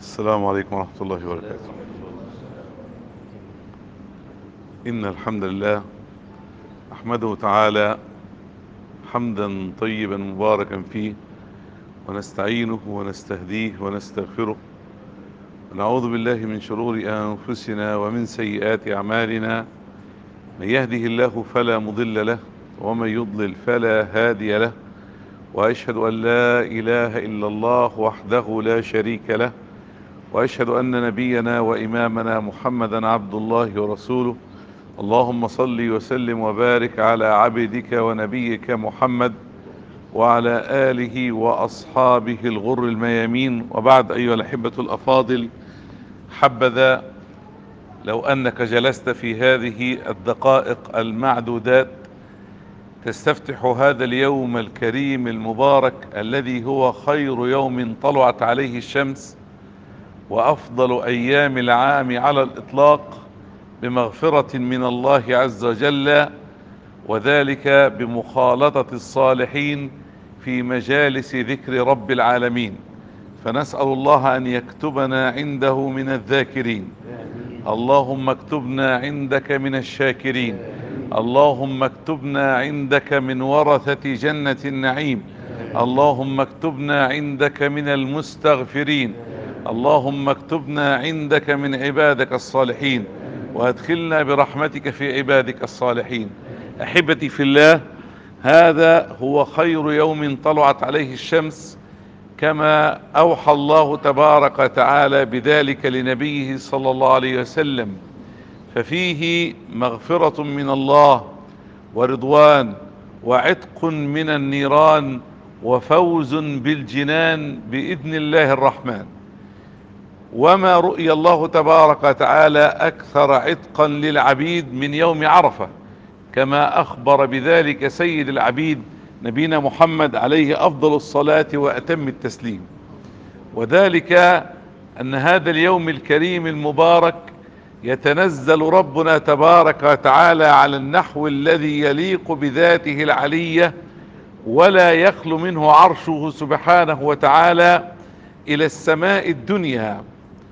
السلام عليكم ورحمة الله وبركاته إن الحمد لله أحمده تعالى حمدا طيبا مباركا فيه ونستعينه ونستهديه ونستغفره ونعوذ بالله من شرور أنفسنا ومن سيئات أعمالنا من يهده الله فلا مضل له ومن يضلل فلا هادي له وأشهد أن لا إله إلا الله وحده لا شريك له وأشهد أن نبينا وإمامنا محمدا عبد الله ورسوله اللهم صل وسلم وبارك على عبدك ونبيك محمد وعلى آله وأصحابه الغر الميامين وبعد أيها الأحبة الأفاضل حبذا لو أنك جلست في هذه الدقائق المعدودات تستفتح هذا اليوم الكريم المبارك الذي هو خير يوم طلعت عليه الشمس وأفضل أيام العام على الإطلاق بمغفرة من الله عز وجل وذلك بمخالطة الصالحين في مجالس ذكر رب العالمين فنسأل الله أن يكتبنا عنده من الذاكرين اللهم اكتبنا عندك من الشاكرين اللهم اكتبنا عندك من ورثة جنة النعيم اللهم اكتبنا عندك من المستغفرين اللهم اكتبنا عندك من عبادك الصالحين وادخلنا برحمتك في عبادك الصالحين احبتي في الله هذا هو خير يوم طلعت عليه الشمس كما اوحى الله تبارك وتعالى بذلك لنبيه صلى الله عليه وسلم ففيه مغفرة من الله ورضوان وعتق من النيران وفوز بالجنان بإذن الله الرحمن وما رؤي الله تبارك وتعالى أكثر عتقا للعبيد من يوم عرفة كما أخبر بذلك سيد العبيد نبينا محمد عليه أفضل الصلاة وأتم التسليم وذلك أن هذا اليوم الكريم المبارك يتنزل ربنا تبارك وتعالى على النحو الذي يليق بذاته العلية ولا يخلو منه عرشه سبحانه وتعالى إلى السماء الدنيا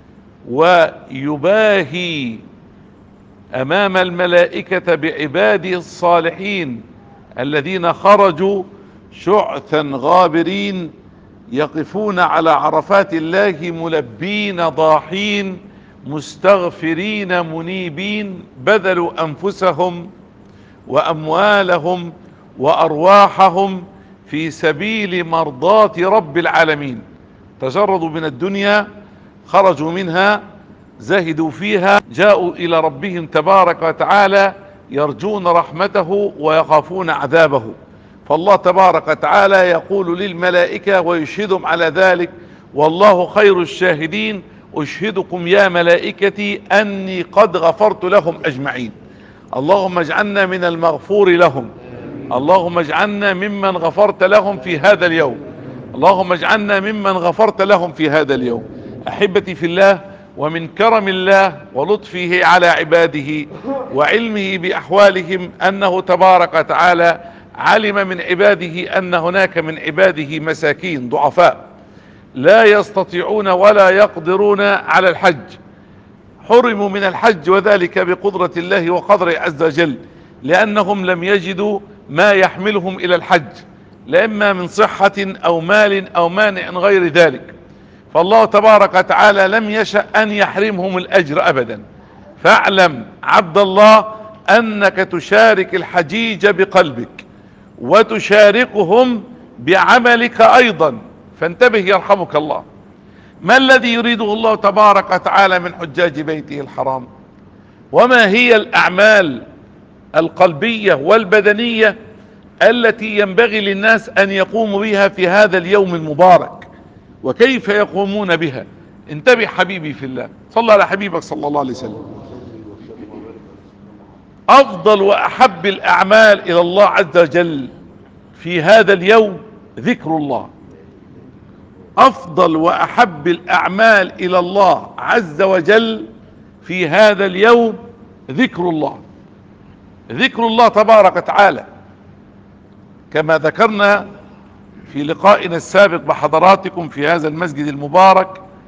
ويباهي أمام الملائكة بعباده الصالحين الذين خرجوا شعثا غابرين يقفون على عرفات الله ملبين ضاحين مستغفرين منيبين بذلوا أنفسهم وأموالهم وأرواحهم في سبيل مرضاة رب العالمين تجردوا من الدنيا خرجوا منها زهدوا فيها جاءوا إلى ربهم تبارك وتعالى يرجون رحمته ويخافون عذابه فالله تبارك وتعالى يقول للملائكة ويشهدهم على ذلك والله خير الشاهدين أشهدكم يا ملائكتي أني قد غفرت لهم أجمعين اللهم اجعلنا من المغفور لهم اللهم اجعلنا ممن غفرت لهم في هذا اليوم اللهم اجعلنا ممن غفرت لهم في هذا اليوم أحبتي في الله ومن كرم الله ولطفه على عباده وعلمه بأحوالهم أنه تبارك وتعالى علم من عباده أن هناك من عباده مساكين ضعفاء لا يستطيعون ولا يقدرون على الحج حرموا من الحج وذلك بقدرة الله وقدره عز وجل لأنهم لم يجدوا ما يحملهم إلى الحج لإما من صحة أو مال أو مانع غير ذلك فالله تبارك وتعالى لم يشأ أن يحرمهم الأجر أبدا فاعلم عبد الله أنك تشارك الحجيج بقلبك وتشاركهم بعملك أيضا فانتبه يرحمك الله ما الذي يريده الله تبارك وتعالى من حجاج بيته الحرام وما هي الأعمال القلبية والبدنية التي ينبغي للناس أن يقوموا بها في هذا اليوم المبارك وكيف يقومون بها انتبه حبيبي في الله صلى على حبيبك صلى الله عليه وسلم افضل واحب الاعمال الى الله عز وجل في هذا اليوم ذكر الله افضل واحب الاعمال الى الله عز وجل في هذا اليوم ذكر الله ذكر الله تبارك وتعالى كما ذكرنا في لقائنا السابق بحضراتكم في هذا المسجد المبارك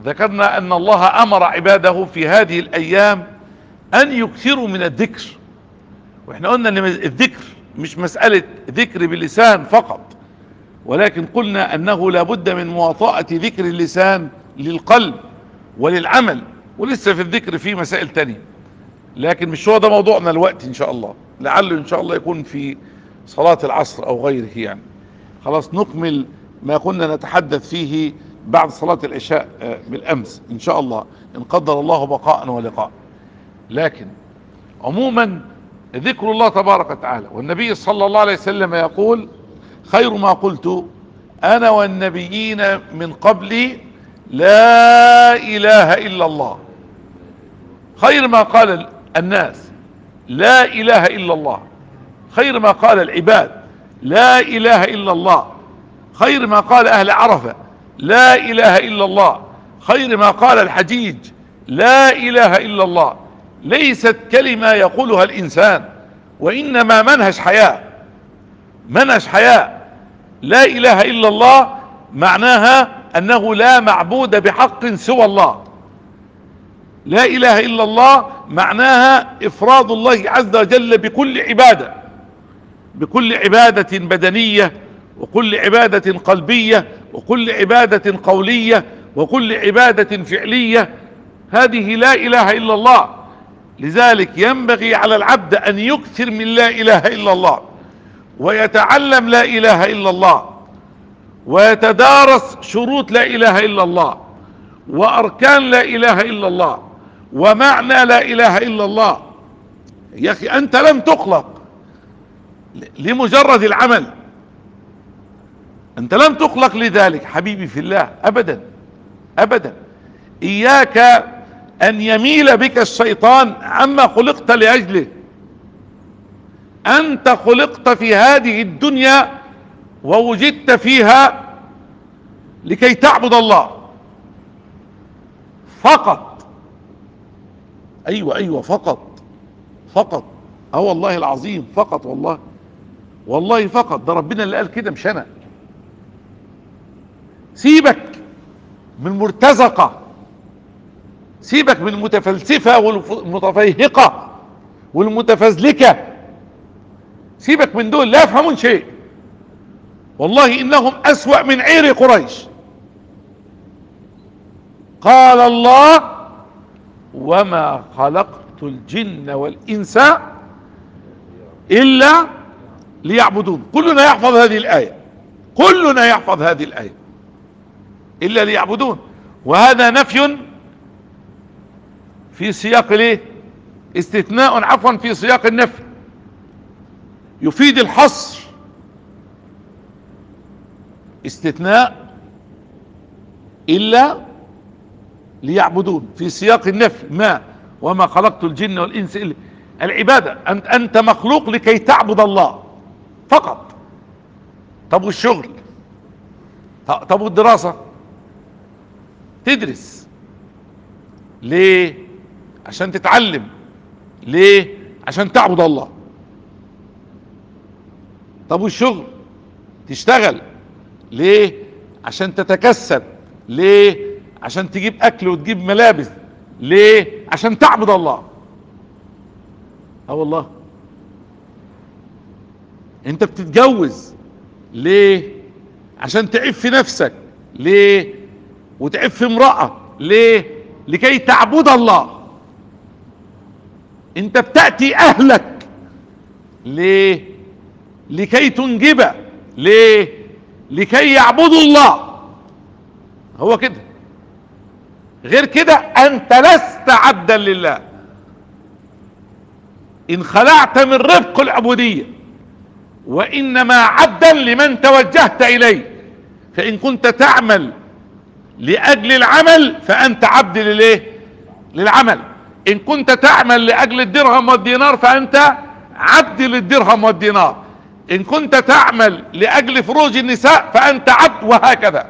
ذكرنا ان الله امر عباده في هذه الايام ان يكثروا من الذكر واحنا قلنا ان الذكر مش مسألة ذكر باللسان فقط ولكن قلنا انه لابد من مواطأة ذكر اللسان للقلب وللعمل ولسه في الذكر في مسائل تانية لكن مش هو ده موضوعنا الوقت ان شاء الله لعله ان شاء الله يكون في صلاة العصر او غيره يعني خلاص نكمل ما كنا نتحدث فيه بعد صلاة العشاء بالامس ان شاء الله ان قدر الله بقاء ولقاء لكن عموما ذكر الله تبارك وتعالى والنبي صلى الله عليه وسلم يقول خير ما قلت انا والنبيين من قبلي لا اله الا الله خير ما قال الناس لا اله الا الله خير ما قال العباد لا اله الا الله خير ما قال اهل عرفة لا اله الا الله خير ما قال الحجيج لا اله الا الله ليست كلمة يقولها الانسان وانما منهج حياة منهج حياة لا اله الا الله معناها انه لا معبود بحق سوى الله لا اله الا الله معناها افراد الله عز وجل بكل عبادة بكل عبادة بدنية وكل عبادة قلبية وكل عبادة قولية وكل عبادة فعلية هذه لا اله الا الله لذلك ينبغي على العبد ان يكثر من لا اله الا الله ويتعلم لا اله الا الله ويتدارس شروط لا اله الا الله واركان لا اله الا الله ومعنى لا اله الا الله يا اخي انت لم تخلق لمجرد العمل انت لم تخلق لذلك حبيبي في الله ابدا ابدا اياك ان يميل بك الشيطان عما خلقت لاجله انت خلقت في هذه الدنيا ووجدت فيها لكي تعبد الله فقط ايوه ايوه فقط فقط اه والله العظيم فقط والله والله فقط ده ربنا اللي قال كده مش انا سيبك من مرتزقة سيبك من المتفلسفة والمتفيهقة والمتفزلكة سيبك من دول لا يفهمون شيء والله انهم اسوأ من عير قريش قال الله وما خلقت الجن والانس الا ليعبدون كلنا يحفظ هذه الايه كلنا يحفظ هذه الايه الا ليعبدون وهذا نفي في سياق الايه استثناء عفوا في سياق النفي يفيد الحصر استثناء الا ليعبدون في سياق النفي ما وما خلقت الجن والانس الا العبادة انت, انت مخلوق لكي تعبد الله فقط طب والشغل طب والدراسة تدرس ليه عشان تتعلم ليه عشان تعبد الله طب والشغل تشتغل ليه عشان تتكسب ليه عشان تجيب اكل وتجيب ملابس ليه عشان تعبد الله اه والله انت بتتجوز ليه عشان تعف في نفسك ليه وتعف في امرأة ليه لكي تعبد الله انت بتأتي اهلك ليه لكي تنجب ليه لكي يعبدوا الله هو كده غير كده انت لست عبدا لله ان خلعت من رفق العبودية وانما عبدا لمن توجهت اليه فان كنت تعمل لاجل العمل فانت عبد لليه للعمل ان كنت تعمل لاجل الدرهم والدينار فانت عبد للدرهم والدينار ان كنت تعمل لاجل فروج النساء فانت عبد وهكذا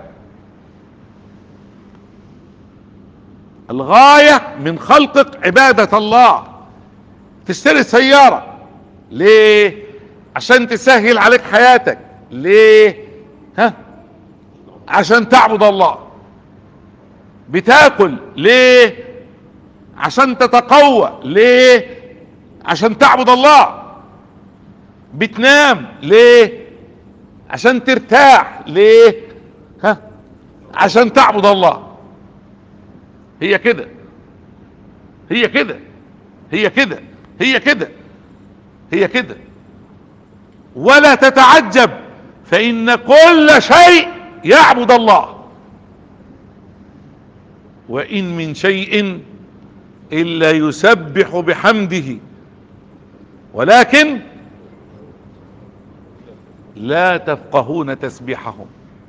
الغاية من خلقك عبادة الله تشتري سيارة ليه عشان تسهل عليك حياتك ليه ها عشان تعبد الله بتاكل ليه عشان تتقوى ليه عشان تعبد الله بتنام ليه عشان ترتاح ليه ها عشان تعبد الله هي كده هي كده هي كده هي كده هي كده ولا تتعجب فإن كل شيء يعبد الله وإن من شيء إلا يسبح بحمده ولكن لا تفقهون تسبيحهم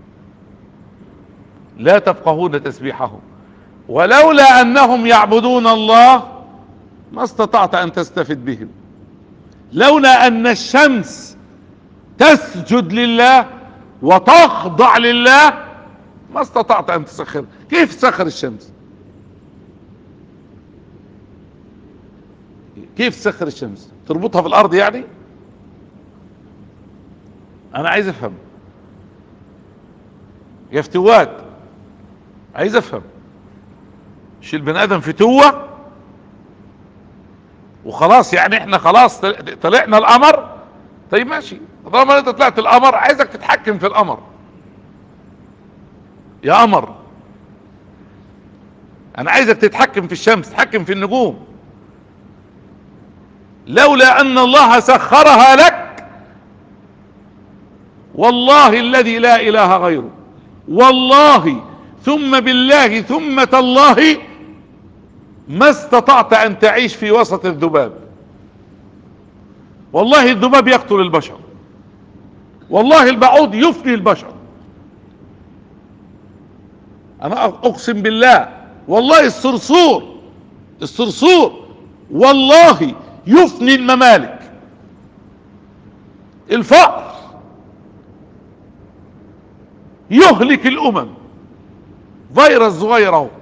لا تفقهون تسبيحهم ولولا أنهم يعبدون الله ما استطعت أن تستفد بهم لولا أن الشمس تسجد لله وتخضع لله ما استطعت ان تسخر كيف تسخر الشمس كيف تسخر الشمس تربطها في الارض يعني انا عايز افهم يا فتوات عايز افهم مش البني ادم فتوة وخلاص يعني احنا خلاص طلعنا القمر طيب ماشي طالما انت طلعت القمر عايزك تتحكم في القمر يا قمر انا عايزك تتحكم في الشمس تتحكم في النجوم لولا ان الله سخرها لك والله الذي لا اله غيره والله ثم بالله ثم تالله ما استطعت ان تعيش في وسط الذباب والله الذباب يقتل البشر والله البعوض يفني البشر انا اقسم بالله والله الصرصور الصرصور والله يفني الممالك الفقر يهلك الامم فيروس صغير اهو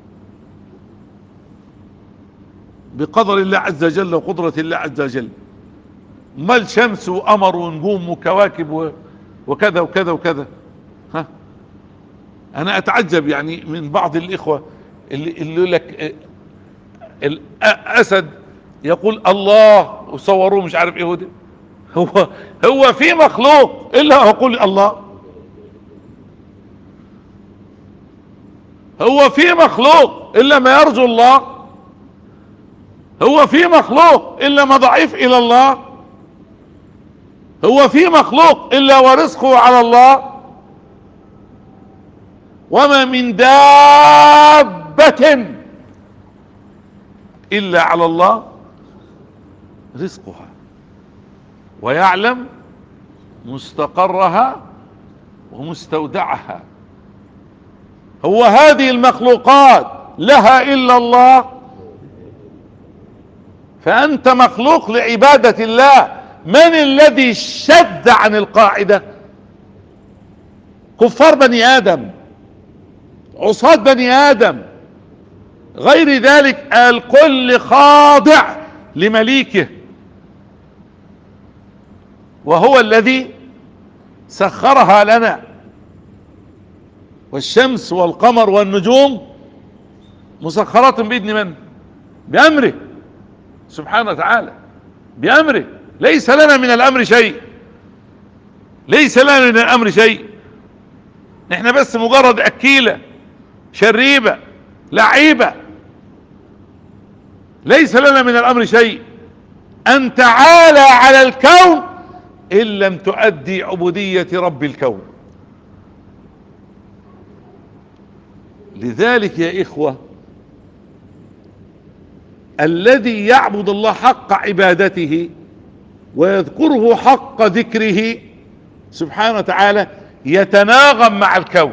بقدر الله عز وجل وقدرة الله عز وجل مال شمس وقمر ونجوم وكواكب وكذا وكذا وكذا ها انا اتعجب يعني من بعض الاخوة اللي, اللي يقول لك الاسد يقول الله وصوروه مش عارف ايه هو ده هو هو في مخلوق الا يقول الله هو في مخلوق الا ما يرجو الله هو في مخلوق الا ما ضعيف الى الله هو في مخلوق الا ورزقه على الله وما من دابة الا على الله رزقها ويعلم مستقرها ومستودعها هو هذه المخلوقات لها الا الله فانت مخلوق لعبادة الله من الذي شد عن القاعدة كفار بني ادم عصاة بني ادم غير ذلك الكل خاضع لمليكه وهو الذي سخرها لنا والشمس والقمر والنجوم مسخرات باذن من بامره سبحانه وتعالى بامره ليس لنا من الامر شيء ليس لنا من الامر شيء احنا بس مجرد اكيلة شريبة لعيبة ليس لنا من الامر شيء ان تعالى على الكون ان لم تؤدي عبودية رب الكون لذلك يا اخوة الذي يعبد الله حق عبادته ويذكره حق ذكره سبحانه وتعالى يتناغم مع الكون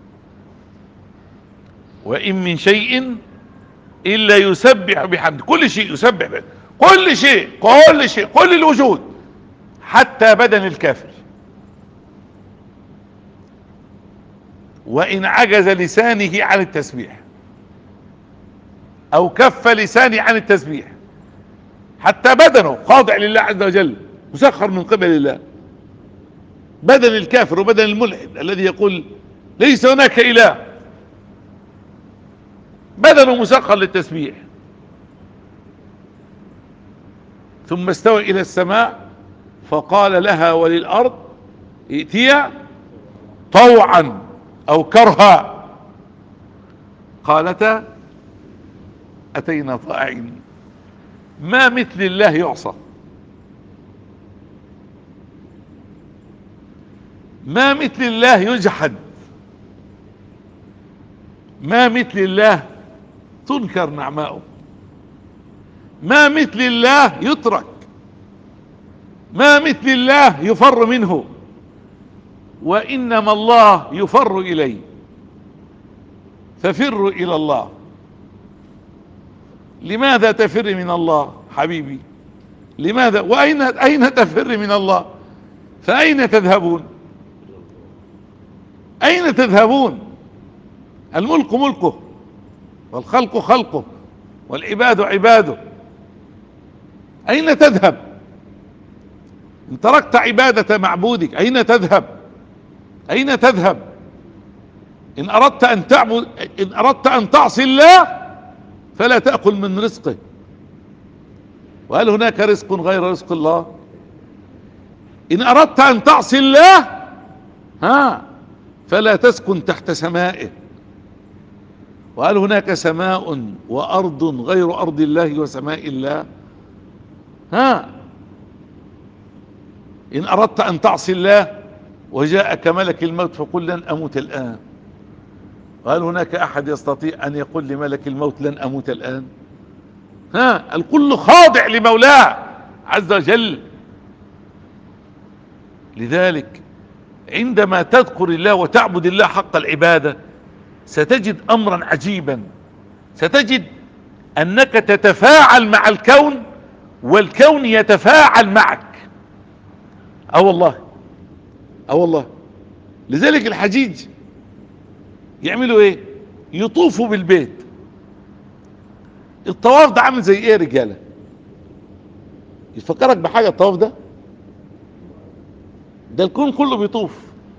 وان من شيء الا يسبح بحمد كل شيء يسبح بحمد كل شيء كل شيء كل الوجود حتى بدن الكافر وان عجز لسانه عن التسبيح او كف لسانه عن التسبيح حتى بدنه خاضع لله عز وجل مسخر من قبل الله بدن الكافر وبدن الملحد الذي يقول ليس هناك اله بدنه مسخر للتسبيح ثم استوى الى السماء فقال لها وللارض ائتيا طوعا او كرها قالتا اتينا طائعين ما مثل الله يعصى ما مثل الله يجحد ما مثل الله تنكر نعماؤه ما مثل الله يترك ما مثل الله يفر منه وانما الله يفر اليه ففروا الى الله لماذا تفر من الله حبيبي لماذا واين اين تفر من الله فاين تذهبون اين تذهبون الملك ملكه والخلق خلقه والعباد عباده اين تذهب ان تركت عبادة معبودك اين تذهب اين تذهب ان اردت ان تعبد ان اردت ان تعصي الله فلا تأكل من رزقه وهل هناك رزق غير رزق الله ان اردت ان تعصي الله ها فلا تسكن تحت سمائه وهل هناك سماء وارض غير ارض الله وسماء الله ها ان اردت ان تعصي الله وجاءك ملك الموت فقل لن اموت الان وهل هناك احد يستطيع ان يقول لملك الموت لن اموت الان ها الكل خاضع لمولاه عز وجل لذلك عندما تذكر الله وتعبد الله حق العبادة ستجد امرا عجيبا ستجد انك تتفاعل مع الكون والكون يتفاعل معك اه والله اه والله لذلك الحجيج يعملوا ايه يطوفوا بالبيت الطواف ده عامل زي ايه يا رجاله يفكرك بحاجه الطواف ده ده الكون كله بيطوف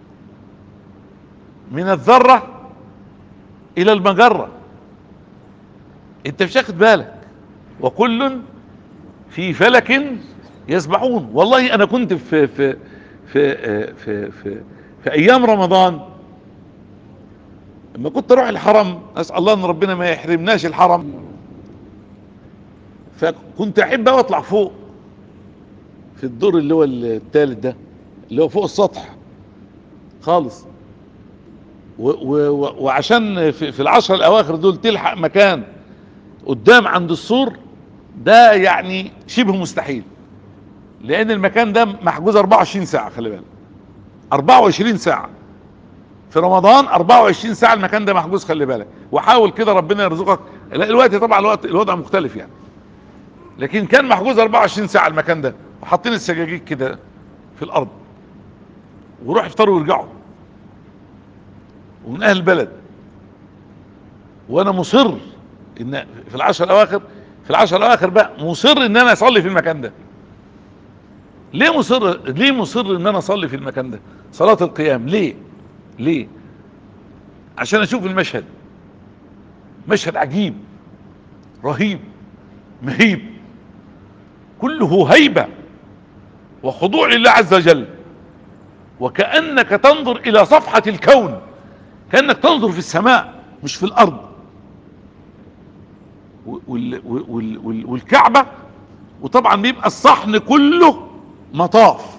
من الذره الى المجره انت مش واخد بالك وكل في فلك يسبحون والله انا كنت في في في في في, في ايام رمضان لما كنت اروح الحرم اسال الله ان ربنا ما يحرمناش الحرم فكنت احب اوي اطلع فوق في الدور اللي هو الثالث ده اللي هو فوق السطح خالص و و وعشان في, في العشر الاواخر دول تلحق مكان قدام عند السور ده يعني شبه مستحيل لان المكان ده محجوز 24 ساعة خلي بالك 24 ساعة في رمضان 24 ساعة المكان ده محجوز خلي بالك وحاول كده ربنا يرزقك لا الوقت طبعا الوقت الوضع مختلف يعني لكن كان محجوز 24 ساعة المكان ده وحاطين السجاجيد كده في الارض وروح يفطروا ويرجعوا ومن اهل البلد وانا مصر ان في العشر الاواخر في العشر الاواخر بقى مصر ان انا اصلي في المكان ده ليه مصر ليه مصر ان انا اصلي في المكان ده صلاة القيام ليه ليه عشان اشوف المشهد مشهد عجيب رهيب مهيب كله هيبة وخضوع لله عز وجل وكأنك تنظر الى صفحة الكون كأنك تنظر في السماء مش في الارض وال وال وال والكعبة وطبعا بيبقى الصحن كله مطاف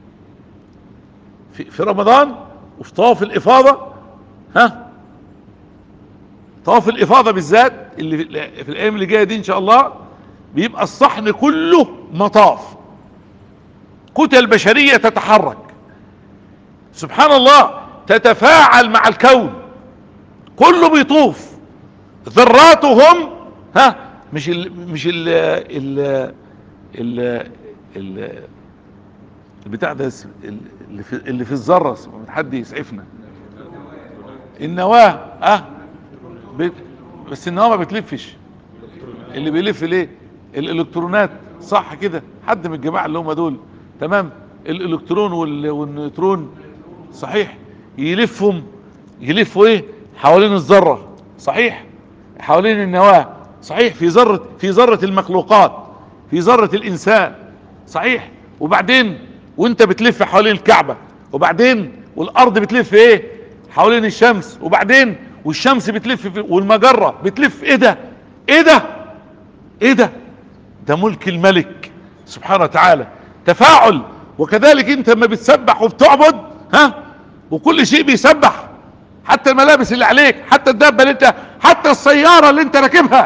في, في رمضان وفي طواف الافاضة ها طواف الافاضة بالذات اللي في, في الايام اللي جاية دي ان شاء الله بيبقى الصحن كله مطاف كتل البشرية تتحرك سبحان الله تتفاعل مع الكون كله بيطوف ذراتهم ها مش ال مش ال ال ال ال البتاع ده اللي في اللي في الذره حد يسعفنا النواه اه بت بس النواه ما بتلفش اللي بيلف ليه الالكترونات صح كده حد من الجماعه اللي هم دول تمام الالكترون والنيوترون صحيح يلفهم يلفوا ايه حوالين الذره صحيح حوالين النواة صحيح في ذرة في ذرة المخلوقات في ذرة الانسان صحيح وبعدين وانت بتلف حوالين الكعبة وبعدين والارض بتلف ايه حوالين الشمس وبعدين والشمس بتلف في والمجرة بتلف ايه ده ايه ده ايه ده ده ملك الملك سبحانه وتعالى تفاعل وكذلك انت لما بتسبح وبتعبد ها وكل شيء بيسبح حتى الملابس اللي عليك حتى الدابة اللي انت حتى السيارة اللي انت راكبها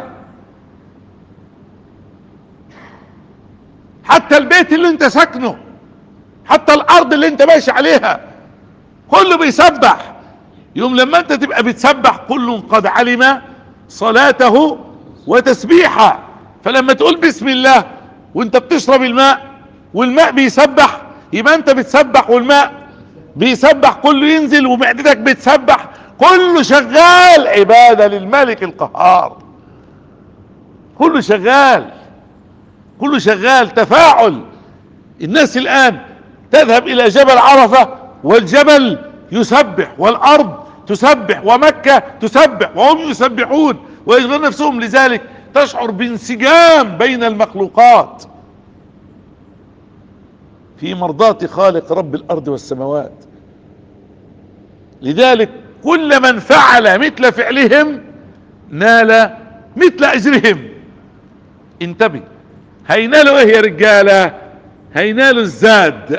حتى البيت اللي انت ساكنه حتى الارض اللي انت ماشي عليها كله بيسبح يوم لما انت تبقى بتسبح كل قد علم صلاته وتسبيحه فلما تقول بسم الله وانت بتشرب الماء والماء بيسبح يبقى انت بتسبح والماء بيسبح كله ينزل ومعدتك بتسبح كله شغال عبادة للملك القهار كله شغال كله شغال تفاعل الناس الان تذهب الى جبل عرفة والجبل يسبح والارض تسبح ومكة تسبح وهم يسبحون ويشغلون نفسهم لذلك تشعر بانسجام بين المخلوقات في مرضاة خالق رب الارض والسماوات لذلك كل من فعل مثل فعلهم نال مثل اجرهم انتبه هينالوا ايه يا رجالة هينالوا الزاد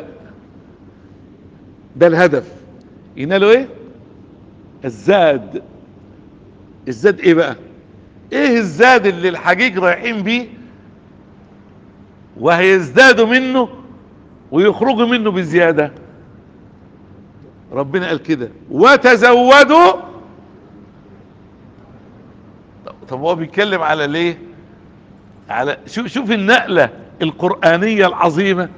ده الهدف ينالوا ايه الزاد الزاد ايه بقى ايه الزاد اللي الحجيج رايحين بيه وهيزدادوا منه ويخرجوا منه بزيادة ربنا قال كده وتزودوا طب هو بيتكلم على ليه على شوف شوف النقلة القرآنية العظيمة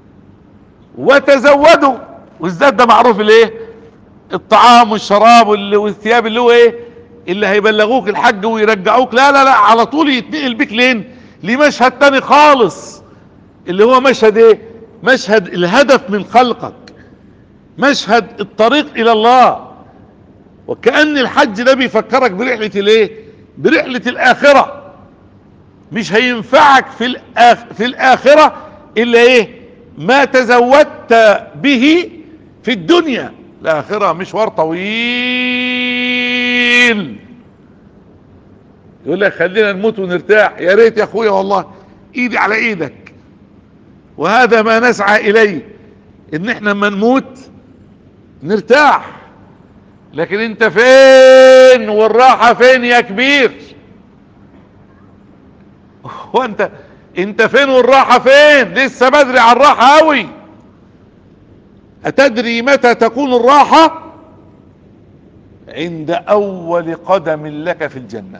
وتزودوا والزاد ده معروف الايه الطعام والشراب والثياب اللي هو ايه اللي هيبلغوك الحج ويرجعوك لا لا لا على طول يتنقل بيك لين لمشهد تاني خالص اللي هو مشهد ايه مشهد الهدف من خلقك مشهد الطريق الى الله وكأن الحج ده بيفكرك برحلة الايه برحلة الاخرة مش هينفعك في الآخ في الاخرة الا ايه ما تزودت به في الدنيا الاخرة مشوار طويل يقول لك خلينا نموت ونرتاح يا ريت يا اخويا والله ايدي على ايدك وهذا ما نسعى اليه ان احنا لما نموت نرتاح لكن انت فين والراحة فين يا كبير هو انت انت فين والراحة فين لسه بدري على الراحة اوي اتدري متى تكون الراحة عند اول قدم لك في الجنة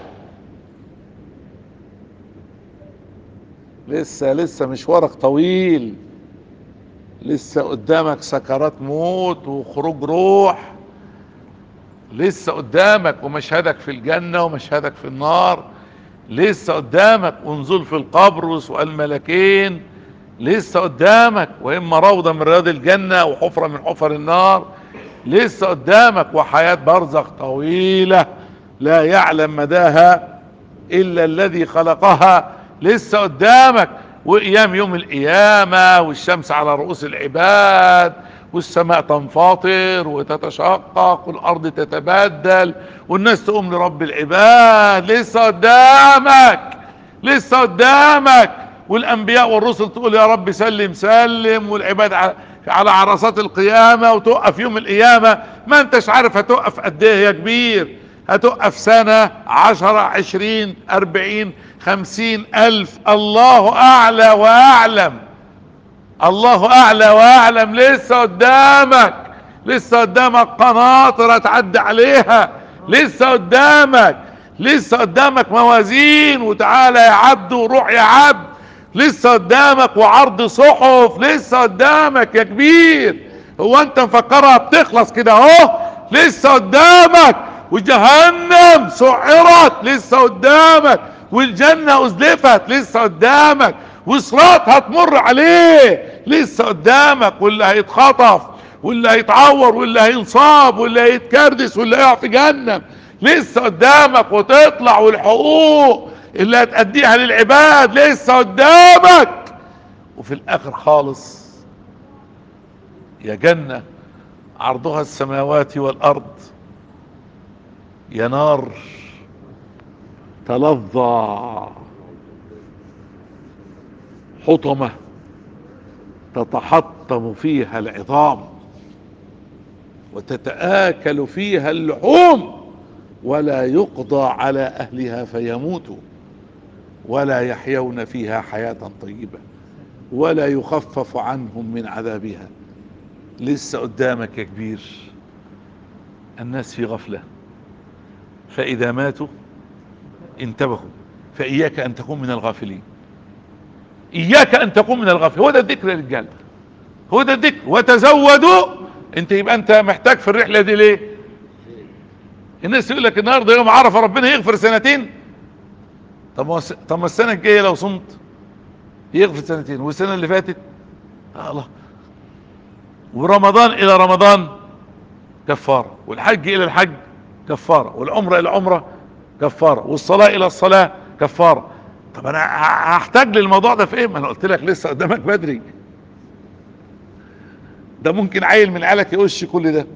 لسه لسه مشوارك طويل لسه قدامك سكرات موت وخروج روح لسه قدامك ومشهدك في الجنة ومشهدك في النار لسه قدامك ونزول في القبر وسؤال ملكين لسه قدامك واما روضة من رياض الجنة وحفرة من حفر النار لسه قدامك وحياة برزخ طويلة لا يعلم مداها الا الذي خلقها لسه قدامك وقيام يوم القيامة والشمس على رؤوس العباد والسماء تنفطر وتتشقق والارض تتبدل والناس تقوم لرب العباد لسه قدامك لسه قدامك والانبياء والرسل تقول يا رب سلم سلم والعباد على عرصات القيامة وتوقف يوم القيامة ما انتش عارف هتوقف قد ايه يا كبير هتوقف سنة عشرة عشرين اربعين خمسين الف الله اعلى واعلم الله اعلى واعلم لسه قدامك لسه قدامك قناطر تعدي عليها لسه قدامك لسه قدامك موازين وتعالى يا عبد وروح يا عبد لسه قدامك وعرض صحف لسه قدامك يا كبير هو انت مفكرها بتخلص كده اهو لسه قدامك وجهنم سعرت لسه قدامك والجنة ازلفت لسه قدامك وصراط هتمر عليه لسه قدامك واللي هيتخطف واللي هيتعور واللي هينصاب واللي هيتكردس واللي هيقع في جهنم لسه قدامك وتطلع والحقوق اللي هتأديها للعباد لسه قدامك وفي الاخر خالص يا جنة عرضها السماوات والارض يا نار تلظى حطمة تتحطم فيها العظام وتتآكل فيها اللحوم ولا يقضى على اهلها فيموتوا ولا يحيون فيها حياة طيبة ولا يخفف عنهم من عذابها لسه قدامك يا كبير الناس في غفلة فإذا ماتوا انتبهوا فإياك أن تكون من الغافلين إياك أن تكون من الغافلين هو ده الذكر يا رجال هو ده الذكر وتزودوا انت يبقى انت محتاج في الرحلة دي ليه الناس يقول لك النهارده يوم عرفه ربنا يغفر سنتين طب ما طب ما السنه الجايه لو صمت يغفر سنتين والسنه اللي فاتت آه الله ورمضان الى رمضان كفاره والحج الى الحج كفاره والعمره الى العمره كفاره والصلاه الى الصلاه كفاره طب انا هحتاج للموضوع ده في ايه ما انا قلت لك لسه قدامك بدري ده ممكن عيل من عيالك يقش كل ده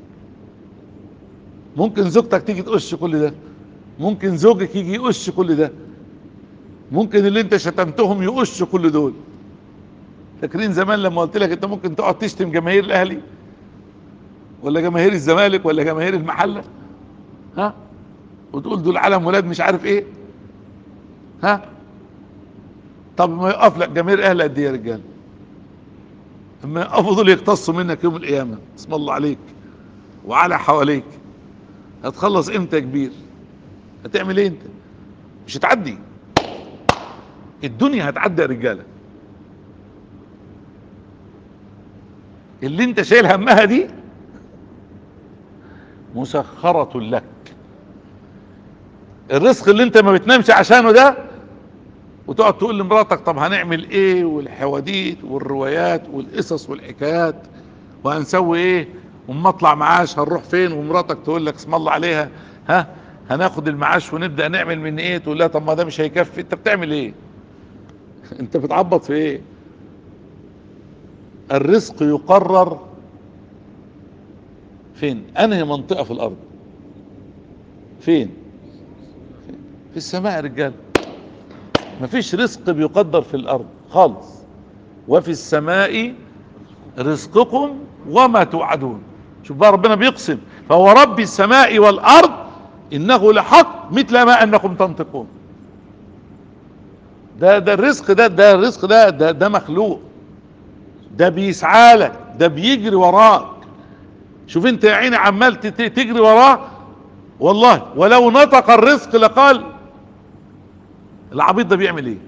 ممكن زوجتك تيجي تقش كل ده ممكن زوجك يجي يقش كل ده ممكن اللي انت شتمتهم يقش كل دول فاكرين زمان لما قلت لك انت ممكن تقعد تشتم جماهير الاهلي ولا جماهير الزمالك ولا جماهير المحله ها وتقول دول علم ولاد مش عارف ايه ها طب ما يقف لك جماهير الاهلي قد ايه يا رجال اما يقفوا دول يقتصوا منك يوم القيامه اسم الله عليك وعلى حواليك هتخلص امتى يا كبير هتعمل ايه انت مش هتعدي الدنيا هتعدي يا رجاله اللي انت شايل همها دي مسخرة لك الرزق اللي انت ما بتنامش عشانه ده وتقعد تقول لمراتك طب هنعمل ايه والحواديت والروايات والقصص والحكايات وهنسوي ايه وما اطلع معاش هنروح فين ومراتك تقول لك اسم الله عليها ها هناخد المعاش ونبدا نعمل من ايه تقول لها طب ما ده مش هيكفي انت بتعمل ايه انت بتعبط في ايه الرزق يقرر فين انهي منطقة في الارض فين في السماء يا رجال مفيش رزق بيقدر في الارض خالص وفي السماء رزقكم وما توعدون شوف بقى ربنا بيقسم فهو رب السماء والارض انه لحق مثل ما انكم تنطقون ده ده الرزق ده ده الرزق ده ده, ده مخلوق ده بيسعى لك ده بيجري وراك شوف انت يا عيني عمال تجري وراه والله ولو نطق الرزق لقال العبيط ده بيعمل ايه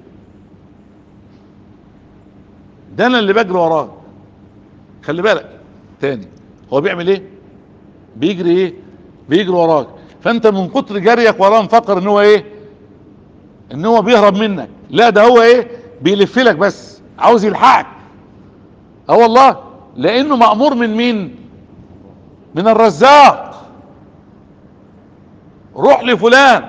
ده انا اللي بجري وراه خلي بالك تاني هو بيعمل ايه بيجري ايه بيجري وراك فانت من كتر جريك وراه مفكر ان هو ايه ان هو بيهرب منك لا ده هو ايه بيلف لك بس عاوز يلحقك اه والله لانه مأمور من مين من الرزاق روح لفلان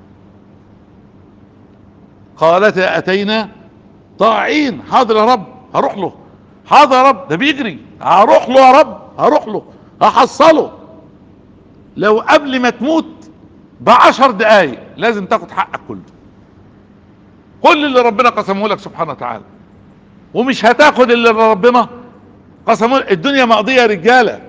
قالتا اتينا طاعين حاضر يا رب هروح له حاضر يا رب ده بيجري هروح له يا رب هروح له هحصله لو قبل ما تموت بعشر دقايق لازم تاخد حقك كله كل اللي ربنا قسمه لك سبحانه وتعالى ومش هتاخد اللي ربنا قسمه لك الدنيا مقضية يا رجالة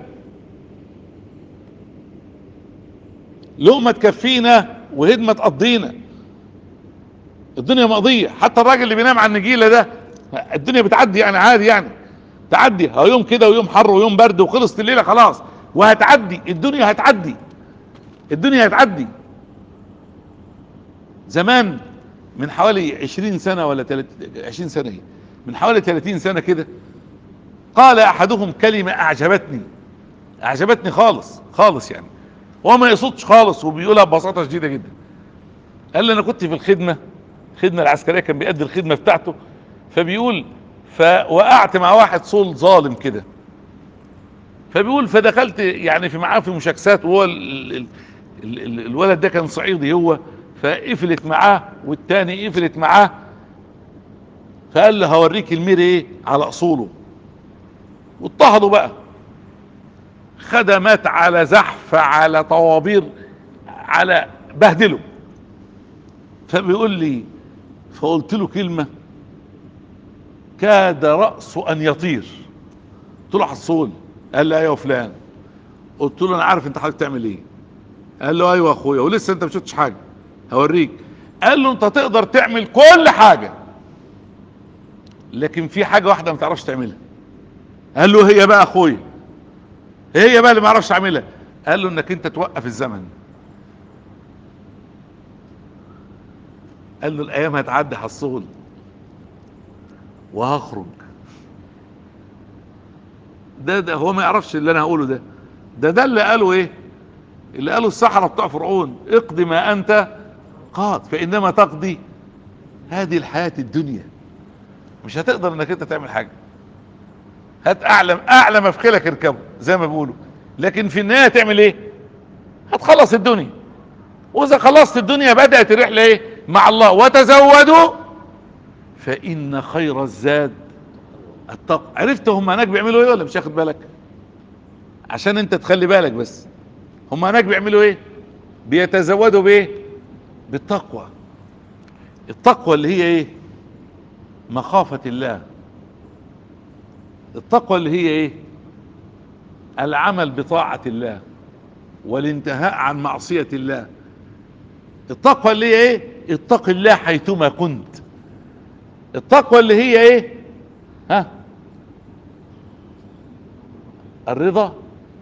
لقمة تكفينا وهدمة تقضينا الدنيا مقضية حتى الراجل اللي بينام على النجيلة ده الدنيا بتعدي يعني عادي يعني تعدي ها يوم كده ويوم حر ويوم برد وخلصت الليلة خلاص وهتعدي الدنيا هتعدي الدنيا هتعدي زمان من حوالي عشرين سنة ولا تلت عشرين سنة هي من حوالي ثلاثين سنة كده قال احدهم كلمة اعجبتني اعجبتني خالص خالص يعني هو ما يقصدش خالص وبيقولها ببساطة شديدة جدا قال لي انا كنت في الخدمة الخدمة العسكرية كان بيأدي الخدمة بتاعته فبيقول فوقعت مع واحد صول ظالم كده فبيقول فدخلت يعني في معاه في مشاكسات وهو ال ال ال- ال- الولد ده كان صعيدي هو فقفلت معاه والتاني قفلت معاه فقال له هوريك المير ايه على اصوله واضطهدوا بقى خدمات على زحف على طوابير على بهدله فبيقول لي فقلت له كلمة كاد رأسه ان يطير قلت له حصول قال لي ايوه فلان قلت له انا عارف انت حضرتك تعمل ايه قال له ايوه يا اخويا ولسه انت ما شفتش حاجه هوريك قال له انت تقدر تعمل كل حاجه لكن في حاجه واحده ما تعرفش تعملها قال له هي بقى اخويا هي بقى اللي ما اعرفش اعملها قال له انك انت توقف الزمن قال له الايام هتعدي حصول وهخرج ده ده هو ما يعرفش اللي انا هقوله ده ده ده اللي قاله ايه اللي قاله السحرة بتوع فرعون اقضي ما انت قاض فانما تقضي هذه الحياة الدنيا مش هتقدر انك انت تعمل حاجة هات اعلى اعلى مفخلك اركبه زي ما بيقولوا لكن في النهاية تعمل ايه هتخلص الدنيا واذا خلصت الدنيا بدأت الرحلة ايه مع الله وتزودوا فان خير الزاد التقوى عرفت هم هناك بيعملوا ايه ولا مش واخد بالك عشان انت تخلي بالك بس هم هناك بيعملوا ايه بيتزودوا بايه بالتقوى التقوى اللي هي ايه مخافة الله التقوى اللي هي ايه العمل بطاعة الله والانتهاء عن معصية الله التقوى اللي هي ايه اتق الله حيثما كنت التقوى اللي هي ايه ها الرضا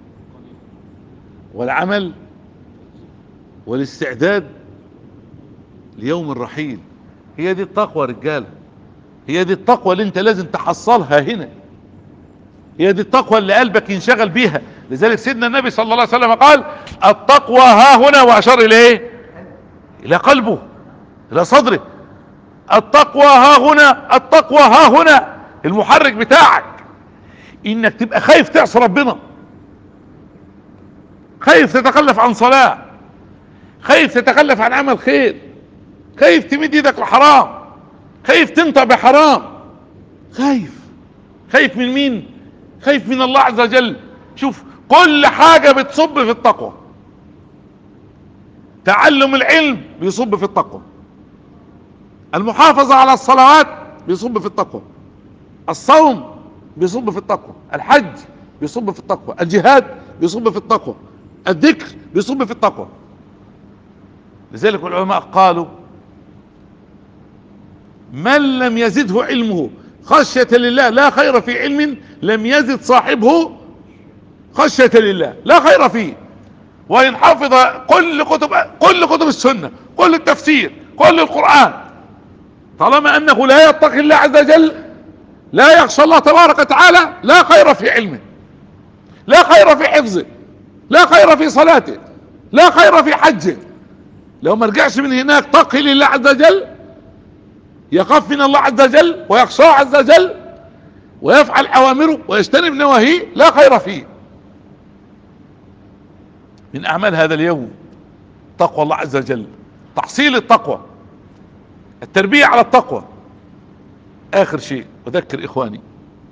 والعمل والاستعداد ليوم الرحيل هي دي التقوى يا رجاله هي دي التقوى اللي انت لازم تحصلها هنا هي دي التقوى اللي قلبك ينشغل بيها لذلك سيدنا النبي صلى الله عليه وسلم قال التقوى ها هنا واشار الى ايه الى قلبه الى صدره التقوى ها هنا التقوى ها هنا المحرك بتاعك انك تبقى خايف تعصي ربنا خايف تتخلف عن صلاة خايف تتخلف عن عمل خير خايف تمد ايدك لحرام خايف تنطق بحرام خايف خايف من مين خايف من الله عز وجل شوف كل حاجة بتصب في التقوى تعلم العلم بيصب في التقوى المحافظة على الصلوات بيصب في التقوى الصوم بيصب في التقوى الحج بيصب في التقوى الجهاد بيصب في التقوى الذكر بيصب في التقوى لذلك العلماء قالوا من لم يزده علمه خشية لله لا خير في علم لم يزد صاحبه خشية لله لا خير فيه وإن حفظ كل كتب كل كتب السنة كل التفسير كل القرآن طالما أنه لا يتقي الله عز وجل لا يخشى الله تبارك وتعالى لا خير في علمه لا خير في حفظه لا خير في صلاته لا خير في حجه لو ما رجعش من هناك تقي لله عز وجل يخاف من الله عز وجل ويخشاه عز وجل ويفعل اوامره ويجتنب نواهيه لا خير فيه من اعمال هذا اليوم تقوى الله عز وجل تحصيل التقوى التربية على التقوى اخر شيء اذكر اخواني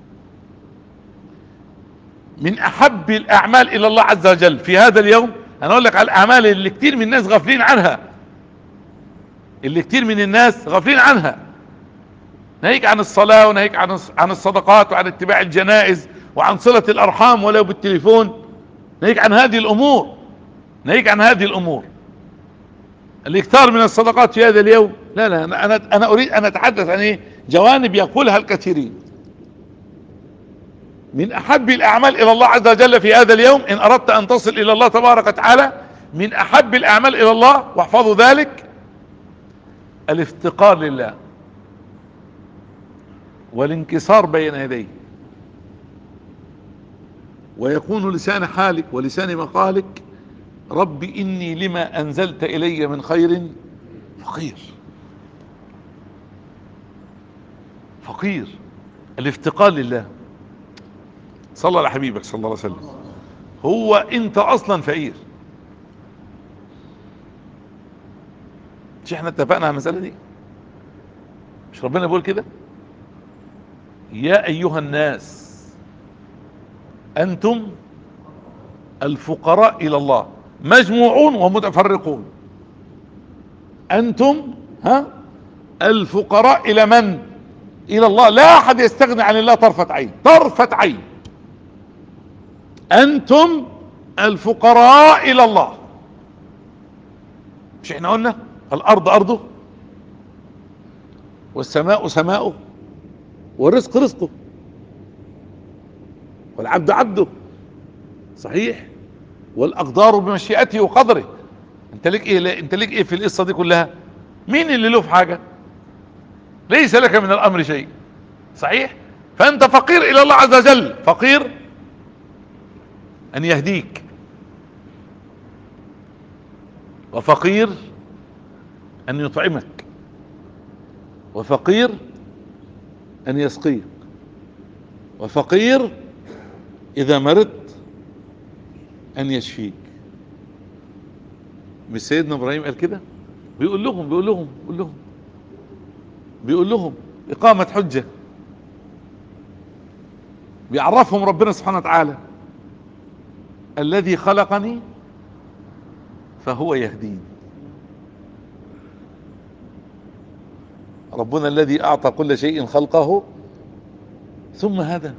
من احب الاعمال الى الله عز وجل في هذا اليوم انا اقول لك على الاعمال اللي كتير من الناس غافلين عنها اللي كتير من الناس غافلين عنها ناهيك عن الصلاة وناهيك عن عن الصدقات وعن اتباع الجنائز وعن صلة الارحام ولو بالتليفون ناهيك عن هذه الامور ناهيك عن هذه الامور الاكثار من الصدقات في هذا اليوم لا لا انا انا, أنا اريد ان اتحدث عن ايه جوانب يقولها الكثيرين من احب الاعمال الى الله عز وجل في هذا اليوم ان اردت ان تصل الى الله تبارك وتعالى من احب الاعمال الى الله واحفظوا ذلك الافتقار لله والانكسار بين يديه ويكون لسان حالك ولسان مقالك رب اني لما انزلت الي من خير فقير فقير الافتقار لله صلى على حبيبك صلى الله عليه وسلم هو انت اصلا فقير مش احنا اتفقنا على المسألة دي مش ربنا بيقول كده يا ايها الناس انتم الفقراء الى الله مجموعون ومتفرقون انتم ها الفقراء الى من الى الله لا احد يستغني عن الله طرفة عين طرفة عين انتم الفقراء الى الله مش احنا قلنا الارض ارضه والسماء سماؤه والرزق رزقه والعبد عبده صحيح والاقدار بمشيئته وقدره انت ليك ايه انت ليك ايه في القصه دي كلها مين اللي له في حاجه ليس لك من الامر شيء صحيح فانت فقير الى الله عز وجل فقير ان يهديك وفقير ان يطعمك وفقير ان يسقيك وفقير اذا مرضت ان يشفيك مش سيدنا ابراهيم قال كده بيقول لهم بيقول لهم بيقول لهم بيقول لهم اقامة حجة بيعرفهم ربنا سبحانه وتعالى الذي خلقني فهو يهدين ربنا الذي اعطى كل شيء خلقه ثم هدى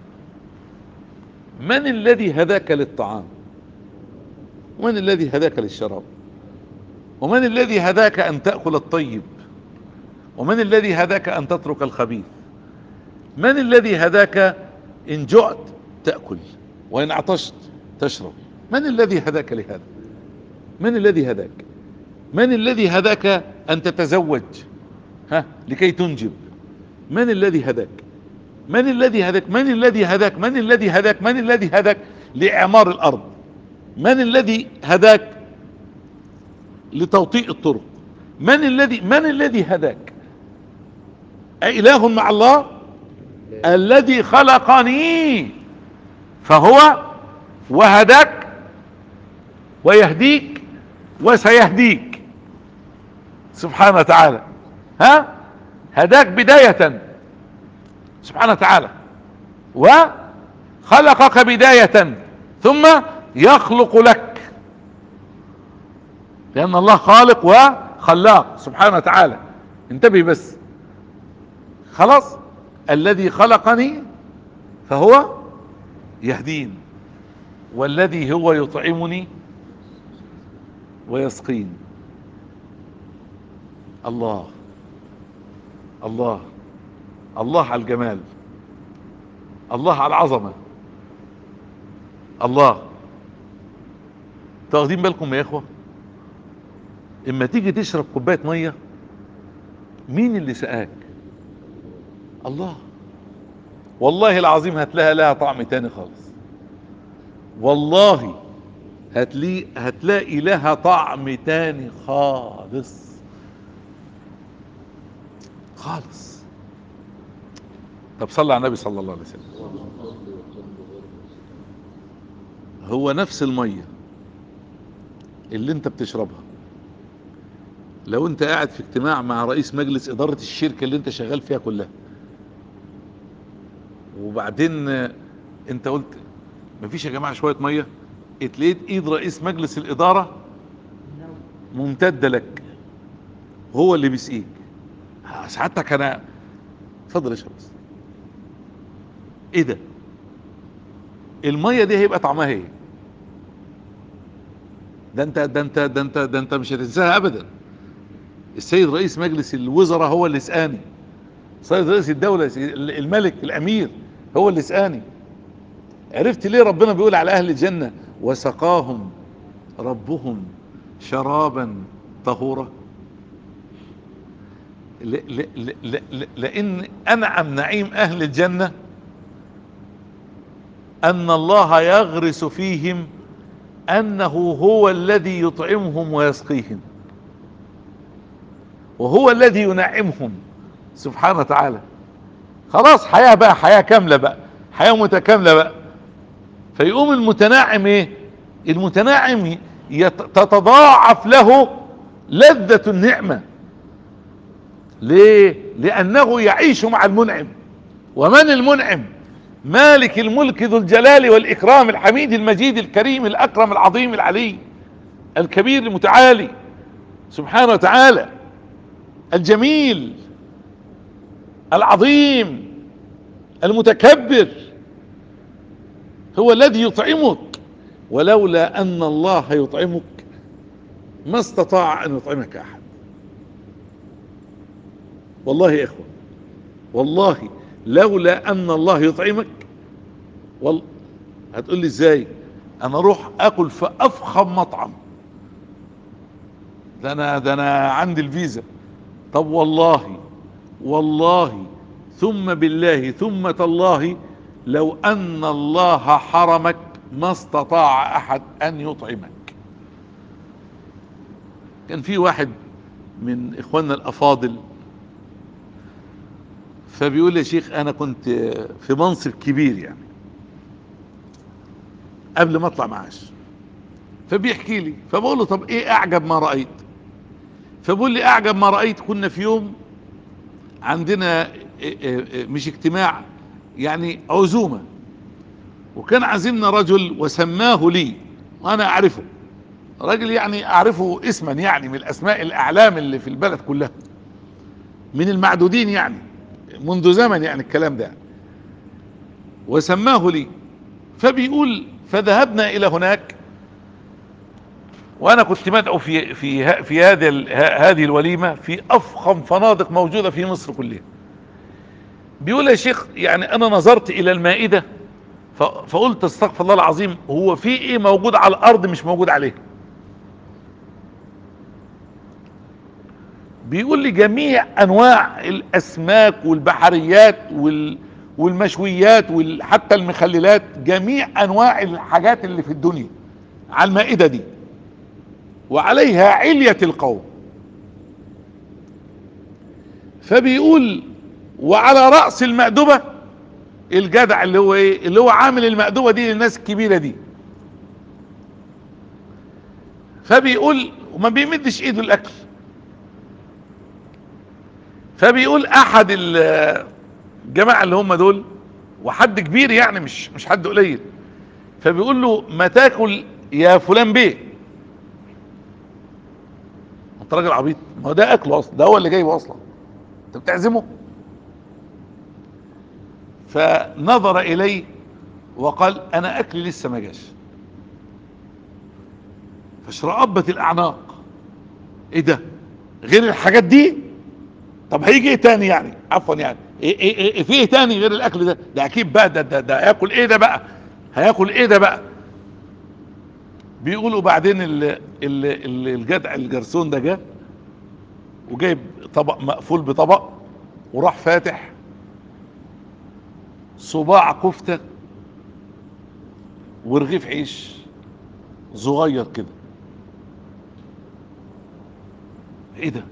من الذي هداك للطعام ومن الذي هداك للشراب ومن الذي هداك ان تأكل الطيب ومن الذي هداك ان تترك الخبيث من الذي هداك ان جعت تأكل وان عطشت تشرب من الذي هداك لهذا من الذي هداك من الذي هداك ان تتزوج ها لكي تنجب من الذي هداك من الذي هداك من الذي هداك من الذي هداك من الذي هداك لاعمار الارض من الذي هداك لتوطيء الطرق من الذي من الذي هداك أإله مع الله الذي خلقني فهو وهداك ويهديك وسيهديك سبحانه وتعالى ها هداك بداية سبحانه وتعالى وخلقك بداية ثم يخلق لك لأن الله خالق وخلاق سبحانه وتعالى انتبه بس خلاص الذي خلقني فهو يهدين والذي هو يطعمني ويسقين الله الله الله على الجمال الله على العظمة الله تاخدين بالكم يا اخوة اما تيجي تشرب كوباية مية مين اللي سقاك الله والله العظيم هتلاقي لها طعم تاني خالص والله هتلاقي هتلاقي لها طعم تاني خالص خالص طب صلى على النبي صلى الله عليه وسلم هو نفس المية اللي انت بتشربها لو انت قاعد في اجتماع مع رئيس مجلس ادارة الشركة اللي انت شغال فيها كلها وبعدين انت قلت مفيش يا جماعة شوية مية اتلقيت ايد رئيس مجلس الادارة ممتدة لك هو اللي بيسقيك سعادتك انا اتفضل اشرب بس ايه ده المية دي هيبقى طعمها ايه ده انت ده انت ده انت ده انت مش هتنساها ابدا السيد رئيس مجلس الوزراء هو اللي سقاني سيد رئيس الدولة الملك الامير هو اللي سقاني عرفت ليه ربنا بيقول على اهل الجنة وسقاهم ربهم شرابا طهورا لان انعم نعيم اهل الجنة ان الله يغرس فيهم انه هو الذي يطعمهم ويسقيهم وهو الذي ينعمهم سبحانه وتعالى خلاص حياة بقى حياة كاملة بقى حياة متكاملة بقى فيقوم المتناعم ايه المتناعم تتضاعف له لذة النعمة ليه لانه يعيش مع المنعم ومن المنعم مالك الملك ذو الجلال والاكرام الحميد المجيد الكريم الاكرم العظيم العلي الكبير المتعالي سبحانه وتعالى الجميل العظيم المتكبر هو الذي يطعمك ولولا ان الله يطعمك ما استطاع ان يطعمك احد والله يا اخوة والله لولا ان الله يطعمك وال... هتقول لي ازاي انا اروح اكل في افخم مطعم ده انا ده انا عندي الفيزا طب والله والله ثم بالله ثم تالله لو ان الله حرمك ما استطاع احد ان يطعمك كان في واحد من اخواننا الافاضل فبيقول لي يا شيخ انا كنت في منصب كبير يعني قبل ما اطلع معاش فبيحكي لي فبقول له طب ايه اعجب ما رأيت فبقول لي اعجب ما رأيت كنا في يوم عندنا مش اجتماع يعني عزومة وكان عازمنا رجل وسماه لي وانا اعرفه راجل يعني اعرفه اسما يعني من الاسماء الاعلام اللي في البلد كلها من المعدودين يعني منذ زمن يعني الكلام ده وسماه لي فبيقول فذهبنا الى هناك وانا كنت مدعو في في في هذه هذه الوليمه في افخم فنادق موجوده في مصر كلها بيقول يا شيخ يعني انا نظرت الى المائده فقلت استغفر الله العظيم هو في ايه موجود على الارض مش موجود عليه بيقول لي جميع انواع الاسماك والبحريات وال والمشويات وحتى المخللات جميع انواع الحاجات اللي في الدنيا على المائدة دي وعليها علية القوم فبيقول وعلى رأس المأدبة الجدع اللي هو ايه اللي هو عامل المأدبة دي للناس الكبيرة دي فبيقول وما بيمدش ايده الاكل فبيقول احد الجماعة اللي هم دول وحد كبير يعني مش مش حد قليل فبيقول له ما تاكل يا فلان بيه انت راجل عبيط ما هو ده اكله اصلا ده هو اللي جايبه اصلا انت بتعزمه فنظر اليه وقال انا اكلي لسه ما جاش فاشرأبت الاعناق ايه ده غير الحاجات دي طب هيجي ايه تاني يعني عفوا يعني إيه إيه إيه في ايه تاني غير الاكل ده ده اكيد بقى ده ده, ده هياكل ايه ده بقى هياكل ايه ده بقى بيقولوا بعدين ال ال ال الجدع الجرسون ده جه وجايب طبق مقفول بطبق وراح فاتح صباع كفتة ورغيف عيش صغير كده ايه ده